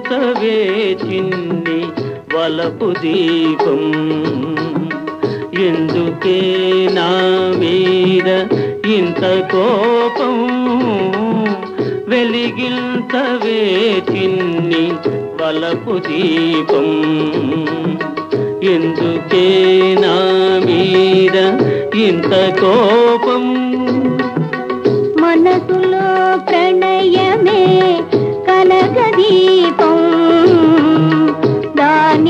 వెలిగించవే చిన్ని వలపు దీపం ఎందుకే నా మీద ఇంత కోపం వెలిగించవే చిన్ని వలపు దీపం ఎందుకే నా మీద ఇంత కోపం మనసులో ప్రణయమే కనకదీపం దాని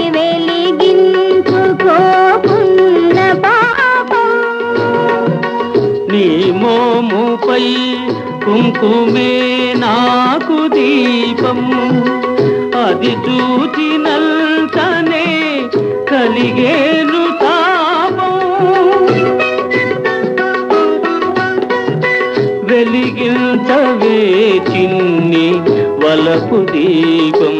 వెలిగించుకోకున్న పాపం నీ మోముపై కుంకుమే నాకు దీపం అది చూచినంతనే కలిగేను తాపం వెలిగించవే చిన్ని వలపు దీపం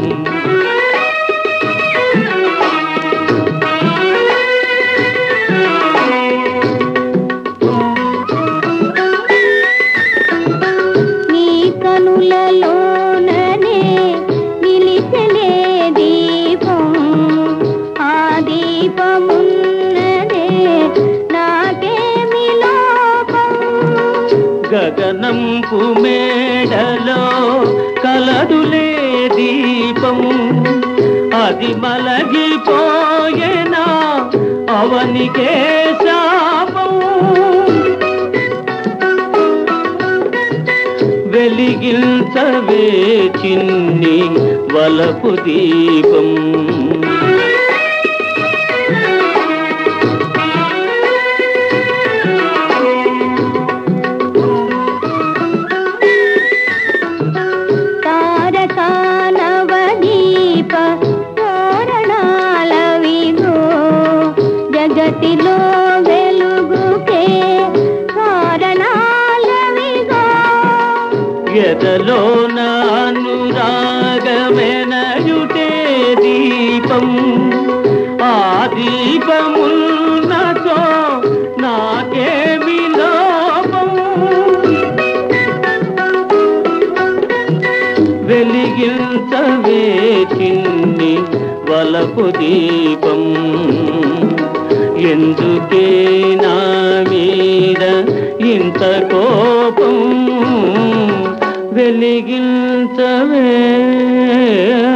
నీ కనులలోననే నిలిచలే దీపం ఆ దీపమున్నదే నాకేమి లోపం గగనంపు మేడలో కలదులే దీపం అది మలగిపోయేనా అవనికే శాపం వెలిగించవే చిన్ని వలపు దీపం తారకానవదీప తోరణాలవిగో జగతిలో వెలుగుకే కారణాలవిగో ఎదలో అనురాగమెనయుటే దీపం ఆ దీపమున్నతో నాకేమి లోపం వెలిగించవే చిన్ని వలపు దీపం ఎందుకే నా మీద ఇంత కోపం వెలిగించవే